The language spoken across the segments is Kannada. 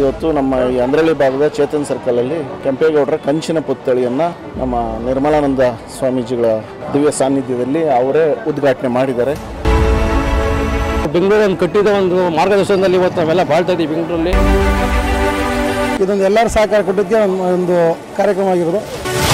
ಇವತ್ತು ನಮ್ಮ ಈ ಅಂದ್ರಳ್ಳಿ ಭಾಗದ ಚೇತನ್ ಸರ್ಕಲಲ್ಲಿ ಕೆಂಪೇಗೌಡರ ಕಂಚಿನ ಪುತ್ಥಳಿಯನ್ನು ನಮ್ಮ ನಿರ್ಮಲಾನಂದ ಸ್ವಾಮೀಜಿಗಳ ದಿವ್ಯ ಸಾನ್ನಿಧ್ಯದಲ್ಲಿ ಅವರೇ ಉದ್ಘಾಟನೆ ಮಾಡಿದ್ದಾರೆ ಬೆಂಗಳೂರಲ್ಲಿ ಕಟ್ಟಿದ ಒಂದು ಮಾರ್ಗದರ್ಶನದಲ್ಲಿ ಇವತ್ತು ನಾವೆಲ್ಲ ಬಾಳ್ತಾ ಇದ್ದೀವಿ ಬೆಂಗಳೂರಲ್ಲಿ ಇದೊಂದು ಎಲ್ಲರ ಸಹಕಾರ ಕೊಟ್ಟಿದ್ದಕ್ಕೆ ಒಂದು ಒಂದು ಕಾರ್ಯಕ್ರಮ ಆಗಿರೋದು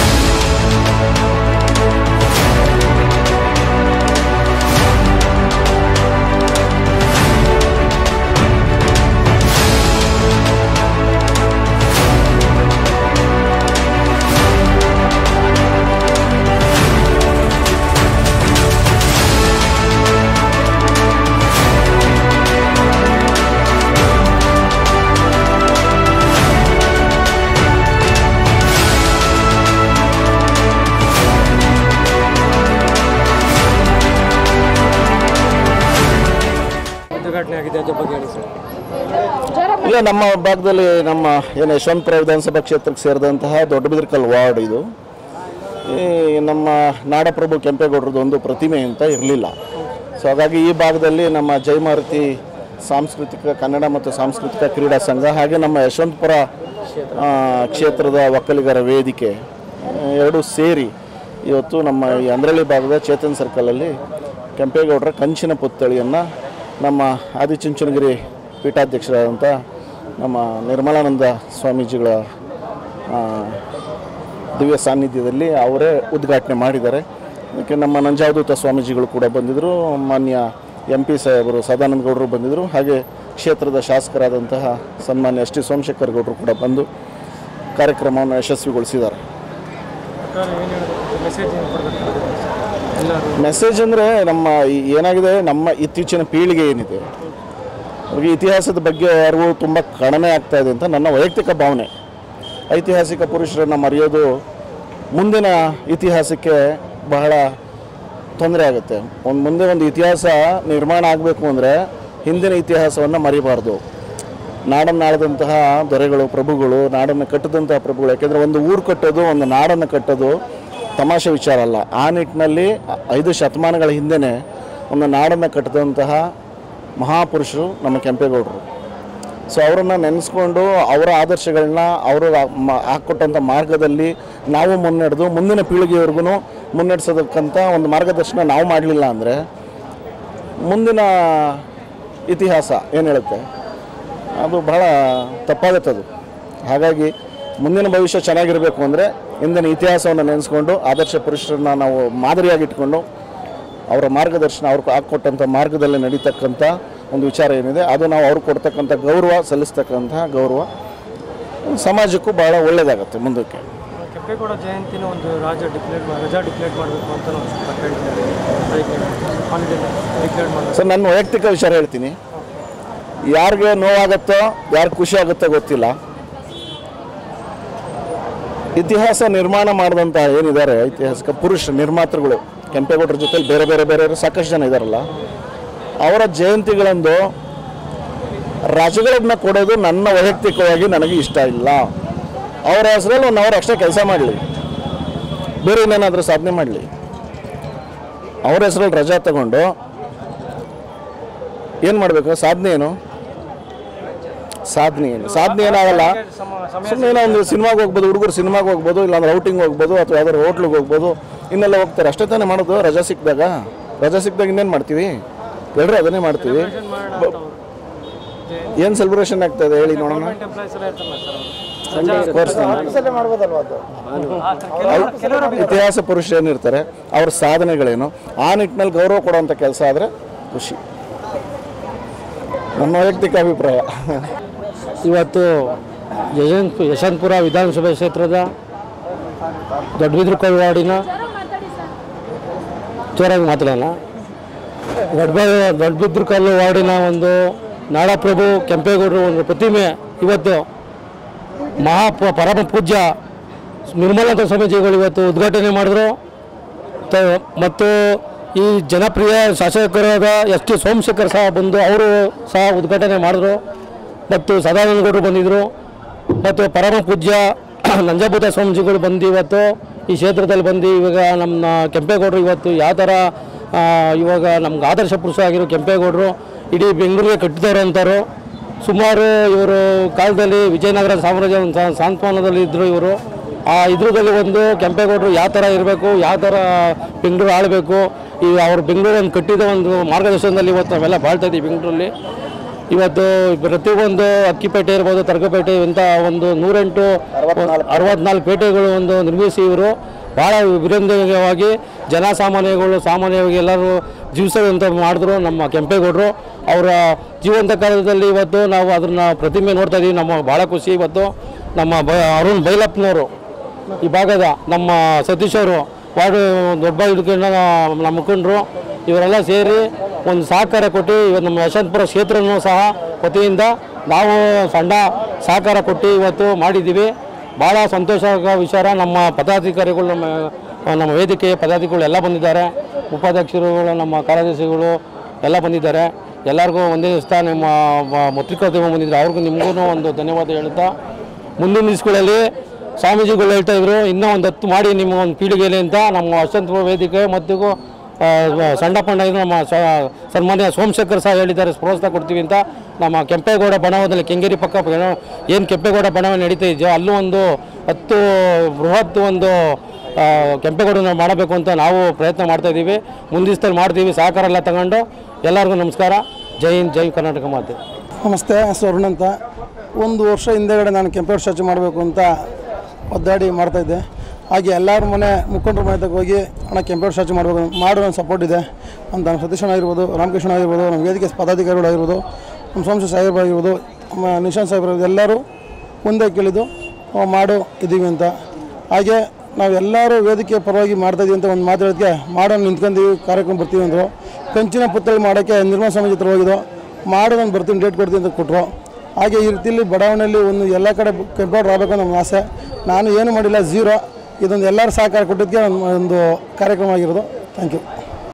ಉದ್ಘಾಟನೆ ಆಗಿದೆ ಅದ್ರ ಬಗ್ಗೆ ಹೇಳಿ ಸರ್ ಇಲ್ಲ ನಮ್ಮ ಭಾಗದಲ್ಲಿ ನಮ್ಮ ಏನು ಯಶವಂತಪುರ ವಿಧಾನಸಭಾ ಕ್ಷೇತ್ರಕ್ಕೆ ಸೇರಿದಂತಹ ದೊಡ್ಡಬಿದ್ರಕಲ್ ವಾರ್ಡ್ ಇದು ಈ ನಮ್ಮ ನಾಡಪ್ರಭು ಕೆಂಪೇಗೌಡರದ್ದು ಒಂದು ಪ್ರತಿಮೆ ಅಂತ ಇರಲಿಲ್ಲ ಸೊ ಹಾಗಾಗಿ ಈ ಭಾಗದಲ್ಲಿ ನಮ್ಮ ಜಯಮಾರುತಿ ಸಾಂಸ್ಕೃತಿಕ ಕನ್ನಡ ಮತ್ತು ಸಾಂಸ್ಕೃತಿಕ ಕ್ರೀಡಾ ಸಂಘ ಹಾಗೆ ನಮ್ಮ ಯಶವಂತಪುರ ಆ, ಕ್ಷೇತ್ರದ ಒಕ್ಕಲಿಗರ ವೇದಿಕೆ ಆ, ಎರಡೂ ಸೇರಿ ಇವತ್ತು ನಮ್ಮ ಈ ಅಂದ್ರಳ್ಳಿ ಭಾಗದ ಚೇತನ್ ಸರ್ಕಲಲ್ಲಿ ಕೆಂಪೇಗೌಡರ ಕಂಚಿನ ಪುತ್ಥಳಿಯನ್ನು ನಮ್ಮ ಆದಿಚುಂಚನಗಿರಿ ಪೀಠಾಧ್ಯಕ್ಷರಾದಂಥ ನಮ್ಮ ನಿರ್ಮಲಾನಂದ ಸ್ವಾಮೀಜಿಗಳ ಆ, ದಿವ್ಯ ಸಾನ್ನಿಧ್ಯದಲ್ಲಿ ಅವರೇ ಉದ್ಘಾಟನೆ ಮಾಡಿದ್ದಾರೆ ಅದಕ್ಕೆ ನಮ್ಮ ನಂಜಾವಧೂತ ಸ್ವಾಮೀಜಿಗಳು ಕೂಡ ಬಂದಿದ್ದರು ಮಾನ್ಯ ಎಂ ಪಿ ಸಾಹೇಬರು ಸದಾನಂದ ಗೌಡರು ಬಂದಿದ್ದರು ಹಾಗೆ ಕ್ಷೇತ್ರದ ಶಾಸಕರಾದಂತಹ ಸನ್ಮಾನ್ಯ ಎಸ್ ಟಿ ಸೋಮಶೇಖರ್ ಗೌಡರು ಕೂಡ ಬಂದು ಕಾರ್ಯಕ್ರಮವನ್ನು ಯಶಸ್ವಿಗೊಳಿಸಿದ್ದಾರೆ ಮೆಸೇಜ್ ಏನು ಕೊಡಬೇಕು ಎಲ್ಲರೂ ಮೆಸೇಜ್ ಅಂದರೆ ನಮ್ಮ ಈ- ಏನಾಗಿದೆ ನಮ್ಮ ಇತ್ತೀಚಿನ ಪೀಳಿಗೆ ಏನಿದೆ ಅವ್ರಿಗೆ ಇತಿಹಾಸದ ಬಗ್ಗೆ ಅರಿವು ತುಂಬ ಕಡಿಮೆ ಆಗ್ತಾ ಇದೆ ಅಂತ ನನ್ನ ವೈಯಕ್ತಿಕ ಭಾವನೆ ಐತಿಹಾಸಿಕ ಪುರುಷರನ್ನು ಮರೆಯೋದು ಮುಂದಿನ ಇತಿಹಾಸಕ್ಕೆ ಬಹಳ ತೊಂದರೆ ಆಗುತ್ತೆ ಒಂದು ಮುಂದೆ ಒಂದು ಇತಿಹಾಸ ನಿರ್ಮಾಣ ಆಗಬೇಕು ಅಂದರೆ ಹಿಂದಿನ ಇತಿಹಾಸವನ್ನು ಮರಿಬಾರ್ದು ನಾಡನ್ನು ಆಳಿದಂತಹ ದೊರೆಗಳು ಪ್ರಭುಗಳು ನಾಡನ್ನು ಕಟ್ಟಿದಂತಹ ಪ್ರಭುಗಳು ಯಾಕೆಂದರೆ ಒಂದು ಊರು ಕಟ್ಟೋದು ಒಂದು ನಾಡನ್ನು ಕಟ್ಟೋದು ತಮಾಷೆ ವಿಚಾರ ಅಲ್ಲ ಆ ನಿಟ್ಟಿನಲ್ಲಿ ಐದು ಶತಮಾನಗಳ ಹಿಂದೆಯೇ ಒಂದು ನಾಡನ್ನು ಕಟ್ಟಿದಂತಹ ಮಹಾಪುರುಷರು ನಮ್ಮ ಕೆಂಪೇಗೌಡರು ಸೊ ಅವರನ್ನು ನೆನೆಸ್ಕೊಂಡು ಅವರ ಆದರ್ಶಗಳನ್ನ ಅವರು ಮ- ಹಾಕ್ಕೊಟ್ಟಂಥ ಮಾರ್ಗದಲ್ಲಿ ನಾವು ಮುನ್ನಡೆದು ಮುಂದಿನ ಪೀಳಿಗೆಯವರೆಗೂ ಮುನ್ನಡೆಸೋದಕ್ಕಂಥ ಒಂದು ಮಾರ್ಗದರ್ಶನ ನಾವು ಮಾಡಲಿಲ್ಲ ಅಂದರೆ ಮುಂದಿನ ಇತಿಹಾಸ ಏನು ಹೇಳುತ್ತೆ ಅದು ಬಹಳ ತಪ್ಪಾಗುತ್ತೆ ಅದು ಹಾಗಾಗಿ ಮುಂದಿನ ಭವಿಷ್ಯ ಚೆನ್ನಾಗಿರಬೇಕು ಅಂದರೆ ಇಂದಿನ ಇತಿಹಾಸವನ್ನು ನೆನೆಸ್ಕೊಂಡು ಆದರ್ಶ ಪುರುಷರನ್ನ ನಾವು ಮಾದರಿಯಾಗಿಟ್ಕೊಂಡು ಅವರ ಮಾರ್ಗದರ್ಶನ ಅವ್ರು ಹಾಕ್ಕೊಟ್ಟಂಥ ಮಾರ್ಗದಲ್ಲಿ ನಡೀತಕ್ಕಂಥ ಒಂದು ವಿಚಾರ ಏನಿದೆ ಅದು ನಾವು ಅವ್ರು ಕೊಡ್ತಕ್ಕಂಥ ಗೌರವ ಸಲ್ಲಿಸ್ತಕ್ಕಂಥ ಗೌರವ ಸಮಾಜಕ್ಕೂ ಬಹಳ ಒಳ್ಳೆಯದಾಗುತ್ತೆ ಮುಂದಕ್ಕೆ ಕೆಂಪೇಗೌಡ ಜಯಂತಿನ ಒಂದು ರಾಜ ಡಿಕ್ಲೇರ್ ರಜಾ ಡಿಕ್ಲೇರ್ ಮಾಡಬೇಕು ಅಂತ ನಾವು ಸ್ವಲ್ಪ ಹೇಳಿದ್ದಾರೆ ಅದಕ್ಕೆ ಹಾಲಿಡೇ ಡಿಕ್ಲೇರ್ ಮಾಡಬೇಕು ಸರ್ ನನ್ನ ವೈಯಕ್ತಿಕ ವಿಚಾರ ಹೇಳ್ತೀನಿ ಯಾರಿಗೆ ನೋವಾಗುತ್ತೋ ಯಾರು ಖುಷಿ ಆಗುತ್ತೋ ಗೊತ್ತಿಲ್ಲ ಇತಿಹಾಸ ನಿರ್ಮಾಣ ಮಾಡಿದಂಥ ಏನಿದ್ದಾರೆ ಐತಿಹಾಸಿಕ ಪುರುಷ ನಿರ್ಮಾತೃಗಳು ಕೆಂಪೇಗೌಡರ ಜೊತೆಲಿ ಬೇರೆ ಬೇರೆ ಬೇರೆ ಸಾಕಷ್ಟು ಜನ ಇದ್ದಾರಲ್ಲ ಅವರ ಜಯಂತಿಗಳಂದು ರಜೆಗಳನ್ನ ಕೊಡೋದು ನನ್ನ ವೈಯಕ್ತಿಕವಾಗಿ ನನಗೆ ಇಷ್ಟ ಇಲ್ಲ ಅವರ ಹೆಸರಲ್ಲಿ ಒಂದು ಅವರ್ ಅಷ್ಟೇ ಕೆಲಸ ಮಾಡಲಿ ಬೇರೆ ಇನ್ನೇನಾದರೂ ಸಾಧನೆ ಮಾಡಲಿ ಅವ್ರ ಹೆಸರಲ್ಲಿ ರಜಾ ತಗೊಂಡು ಏನು ಮಾಡಬೇಕು ಸಾಧನೆ ಏನು ಸಾಧನೆ ಏನು ಸಾಧನೆ ಏನಾಗಲ್ಲ ಸುಮ್ಮನೆ ಏನೋ ಒಂದು ಸಿನಿಮಾಗೆ ಹೋಗ್ಬೋದು ಹುಡುಗರು ಸಿನಿಮಾಗೆ ಹೋಗ್ಬೋದು ಇಲ್ಲಾಂದ್ರೆ ಔಟಿಂಗ್ ಹೋಗ್ಬೋದು ಅಥವಾ ಯಾವ್ದಾದ್ರು ಹೋಟ್ಲಿಗೆ ಹೋಗ್ಬೋದು ಇನ್ನೆಲ್ಲ ಹೋಗ್ತಾರೆ ಅಷ್ಟೇ ತಾನೇ ಮಾಡೋದು ರಜಾ ಸಿಕ್ಕಿದಾಗ ರಜಾ ಸಿಕ್ಕಿದಾಗ ಇನ್ನೇನು ಮಾಡ್ತೀವಿ ಎಲ್ಲರೂ ಅದನ್ನೇ ಮಾಡ್ತೀವಿ ಏನು ಸೆಲೆಬ್ರೇಷನ್ ಆಗ್ತದೆ ಹೇಳಿ ನೋಡೋಣ ಎಂಪ್ಲಾಯ್ಸ್ ಎಲ್ಲ ಇರ್ತಾರಲ್ಲ ಸರ್ ತೋರಿಸ್ತೀನಿ ಮಾಡ್ಬೋದಲ್ವಾ ಅದು ಅವ್ರ ಇತಿಹಾಸ ಪುರುಷರು ಏನಿರ್ತಾರೆ ಅವ್ರ ಸಾಧನೆಗಳೇನು ಆ ನಿಟ್ಟಿನಲ್ಲಿ ಗೌರವ ಕೊಡುವಂಥ ಕೆಲಸ ಆದರೆ ಖುಷಿ ನನ್ನ ವೈಯಕ್ತಿಕ ಅಭಿಪ್ರಾಯ ಇವತ್ತು ಯಶವಂತ ಯಶವಂತಪುರ ವಿಧಾನಸಭೆ ಕ್ಷೇತ್ರದ ದೊಡ್ಡಬಿದ್ರಕಲ್ ವಾರ್ಡಿನ ಜೋರಾಗಿ ಮಾತಾಡೋಣ ದೊಡ್ಡ ದೊಡ್ಡಬಿದ್ರಕಲ್ಲು ವಾರ್ಡಿನ ಒಂದು ನಾಡಪ್ರಭು ಕೆಂಪೇಗೌಡರು ಒಂದು ಪ್ರತಿಮೆ ಇವತ್ತು ಮಹಾ ಪ- ಪರಮ ಪೂಜ್ಯ ನಿರ್ಮಲಾನಂದ ಸ್ವಾಮೀಜಿಗಳು ಇವತ್ತು ಉದ್ಘಾಟನೆ ಮಾಡಿದ್ರು ತ- ಮತ್ತು ಈ ಜನಪ್ರಿಯ ಶಾಸಕರಾದ ಎಸ್ ಟಿ ಸೋಮಶೇಖರ್ ಸಹ ಬಂದು ಅವರು ಸಹ ಉದ್ಘಾಟನೆ ಮಾಡಿದ್ರು ಮತ್ತು ಸದಾನಂದ ಗೌಡರು ಬಂದಿದ್ದರು ಮತ್ತು ಪರಮ ಪೂಜ್ಯ ನಂಜಭೂತ ಸ್ವಾಮೀಜಿಗಳು ಬಂದು ಇವತ್ತು ಈ ಕ್ಷೇತ್ರದಲ್ಲಿ ಬಂದು ಇವಾಗ ನಮ್ಮ ಕೆಂಪೇಗೌಡರು ಇವತ್ತು ಯಾವ ಥರ ಆ, ಇವಾಗ ನಮ್ಗೆ ಆದರ್ಶ ಪುರುಷ ಆಗಿರೋ ಕೆಂಪೇಗೌಡರು ಇಡೀ ಬೆಂಗಳೂರಿಗೆ ಕಟ್ಟಿದವರು ಅಂತಾರೋ ಸುಮಾರು ಇವರು ಕಾಲದಲ್ಲಿ ವಿಜಯನಗರ ಸಾಮ್ರಾಜ್ಯ ಒಂದು ಸಾ- ಸಾಂತ್ವನದಲ್ಲಿ ಇದ್ದರು ಇವರು ಆ ಇದ್ರದಲ್ಲಿ ಒಂದು ಕೆಂಪೇಗೌಡರು ಯಾವ ಥರ ಇರಬೇಕು ಯಾವ ಥರ ಬೆಂಗಳೂರು ಆಳಬೇಕು ಈ ಅವ್ರು ಬೆಂಗಳೂರನ್ನು ಕಟ್ಟಿದ ಒಂದು ಮಾರ್ಗದರ್ಶನದಲ್ಲಿ ಇವತ್ತು ನಾವೆಲ್ಲ ಬಾಳ್ತಾ ಇದ್ದೀವಿ ಬೆಂಗಳೂರಲ್ಲಿ ಇವತ್ತು ಪ್ರತಿಯೊಂದು ಅಕ್ಕಿಪೇಟೆ ಇರ್ಬೋದು ತರಕಪೇಟೆ ಇಂಥ ಒಂದು ನೂರೆಂಟು ಅರವತ್ನಾಲ್ಕು ಪೇಟೆಗಳು ಒಂದು ನಿರ್ಮಿಸಿ ಇವರು ಭಾಳ ವಿರಂಜನವಾಗಿ ಜನಸಾಮಾನ್ಯಗಳು ಸಾಮಾನ್ಯವಾಗಿ ಎಲ್ಲರೂ ಜೀವಿಸುವಂತ ಮಾಡಿದ್ರು ನಮ್ಮ ಕೆಂಪೇಗೌಡರು ಅವರ ಜೀವಂತ ಕಾಲದಲ್ಲಿ ಇವತ್ತು ನಾವು ಅದನ್ನು ಪ್ರತಿಮೆ ನೋಡ್ತಾ ಇದ್ದೀವಿ ನಮ್ಮ ಭಾಳ ಖುಷಿ ಇವತ್ತು ನಮ್ಮ ಬ ಅರುಣ್ ಬೈಲಪ್ಪನವರು ಈ ಭಾಗದ ನಮ್ಮ ಸತೀಶ್ ಅವರು ವಾರ್ಡು ದೊಡ್ಡ ಹಿಡ್ಕೊಂಡು ನಮ್ಮ ಮುಖಂಡರು ಇವರೆಲ್ಲ ಸೇರಿ ಒಂದು ಸಹಕಾರ ಕೊಟ್ಟು ಇವತ್ತು ನಮ್ಮ ಯಶವಂತಪುರ ಕ್ಷೇತ್ರನೂ ಸಹ ವತಿಯಿಂದ ನಾವು ಸಣ್ಣ ಸಹಕಾರ ಕೊಟ್ಟು ಇವತ್ತು ಮಾಡಿದ್ದೀವಿ ಭಾಳ ಸಂತೋಷ ವಿಚಾರ ನಮ್ಮ ಪದಾಧಿಕಾರಿಗಳು ನಮ್ಮ ನಮ್ಮ ವೇದಿಕೆ ಪದಾಧಿಕಾರಿಗಳು ಎಲ್ಲ ಬಂದಿದ್ದಾರೆ ಉಪಾಧ್ಯಕ್ಷರುಗಳು ನಮ್ಮ ಕಾರ್ಯದರ್ಶಿಗಳು ಎಲ್ಲ ಬಂದಿದ್ದಾರೆ ಎಲ್ಲರಿಗೂ ಒಂದೇ ದಿವಸ ನಿಮ್ಮ ಮ- ಪತ್ರಿಕೋದ್ಯಮ ಬಂದಿದ್ದಾರೆ ಅವ್ರಿಗೂ ನಿಮಗೂ ಒಂದು ಧನ್ಯವಾದ ಹೇಳ್ತಾ ಮುಂದಿನ ದಿವಸಗಳಲ್ಲಿ ಸ್ವಾಮೀಜಿಗಳು ಹೇಳ್ತಾ ಇದ್ರು ಇನ್ನೂ ಒಂದು ಹತ್ತು ಮಾಡಿ ನಿಮ್ಮ ಒಂದು ಪೀಳಿಗೆಯಲ್ಲಿ ಅಂತ ನಮ್ಮ ವಸಂತ ವೇದಿಕೆ ಮತ್ತು ಆ, ಸಣ್ಣ ಪಣ್ಣ ಇದು ನಮ್ಮ ಸ- ಸನ್ಮಾನ್ಯ ಸೋಮಶೇಖರ್ ಸಹ ಹೇಳಿದ್ದಾರೆ ಪ್ರೋತ್ಸಾಹ ಕೊಡ್ತೀವಿ ಅಂತ ನಮ್ಮ ಕೆಂಪೇಗೌಡ ಬಣವದಲ್ಲಿ ಕೆಂಗೇರಿ ಪಕ್ಕ ಏನು ಕೆಂಪೇಗೌಡ ಬಣವ ನಡೀತಾ ಇದೆಯೋ ಅಲ್ಲೂ ಒಂದು ಹತ್ತು ಬೃಹತ್ ಒಂದು ಆ, ಕೆಂಪೇಗೌಡನ ಮಾಡಬೇಕು ಅಂತ ನಾವು ಪ್ರಯತ್ನ ಮಾಡ್ತಾ ಇದ್ದೀವಿ ಮುಂದಿಸ್ತಲ್ಲಿ ಮಾಡ್ತೀವಿ ಸಹಕಾರ ಎಲ್ಲ ತಗೊಂಡು ಎಲ್ಲರಿಗೂ ನಮಸ್ಕಾರ ಜೈ ಹಿಂದ್ ಜೈ ಕರ್ನಾಟಕ ಮಾತೆ ನಮಸ್ತೆ ಸ್ವರ್ಣ ಅಂತ ಒಂದು ವರ್ಷ ಹಿಂದೆಗಡೆ ನಾನು ಕೆಂಪೇಗೌಡ ಸ್ಟ್ಯಾಚು ಮಾಡಬೇಕು ಅಂತ ಒದ್ದಾಡಿ ಮಾಡ್ತಾಯಿದ್ದೆ ಹಾಗೆ ಎಲ್ಲರ ಮನೆ ಮುಖಂಡರ ಮನೆ ತಗ ಹೋಗಿ ಅಣ್ಣ ಕೆಂಪೇಗೌಡ ಸ್ಟ್ಯಾಚು ಮಾಡಬೇಕು ಮಾಡೋ ನನ್ನ ಸಪೋರ್ಟ್ ಇದೆ ಅಂತ ನಮ್ಮ ಸತೀಶಣ್ಣ ಆಗಿರ್ಬೋದು ರಾಮಕೃಷ್ಣ ಆಗಿರ್ಬೋದು ನಮ್ಮ ವೇದಿಕೆ ಪದಾಧಿಕಾರಿಗಳು ಆಗಿರ್ಬೋದು ನಮ್ಮ ಸೋಮಶ ಸಾಹೇಬ್ ಆಗಿರ್ಬೋದು ನಮ್ಮ ನಿಶಾಂತ್ ಸಾಹೇಬ್ ಎಲ್ಲರೂ ಮುಂದೆ ಕೇಳಿದ್ದು ನಾವು ಮಾಡು ಇದ್ದೀವಿ ಅಂತ ಹಾಗೆ ನಾವು ಎಲ್ಲರೂ ವೇದಿಕೆ ಪರವಾಗಿ ಮಾಡ್ತಾ ಇದೀವಿ ಅಂತ ಒಂದು ಮಾತಾಡೋದಕ್ಕೆ ಮಾಡೋಣ ನಿಂತ್ಕೊಂತೀವಿ ಕಾರ್ಯಕ್ರಮ ಬರ್ತೀವಿ ಅಂದರು ಕಂಚಿನ ಪುತ್ತಳಿ ಮಾಡೋಕ್ಕೆ ನಿರ್ಮಲಾ ಸ್ವಾಮೀಜಿ ಹತ್ರ ಹೋಗಿದ್ದು ಮಾಡು ನಾನು ಬರ್ತೀನಿ ಡೇಟ್ ಕೊಡ್ತೀನಿ ಅಂತ ಕೊಟ್ಟರು ಹಾಗೆ ಈ ರೀತಿಯಲ್ಲಿ ಬಡಾವಣೆಯಲ್ಲಿ ಒಂದು ಎಲ್ಲ ಕಡೆ ಕೆಂಪೌಡರ್ ಆಗಬೇಕು ಅನ್ನೋ ನಮ್ಮ ಆಸೆ ನಾನು ಏನು ಮಾಡಿಲ್ಲ ಝೀರೋ ಇದೊಂದು ಎಲ್ಲರ ಸಹಕಾರ ಕೊಟ್ಟಿದ್ದಕ್ಕೆ ಒಂದು ಒಂದು ಕಾರ್ಯಕ್ರಮ ಆಗಿರೋದು ಥ್ಯಾಂಕ್ ಯು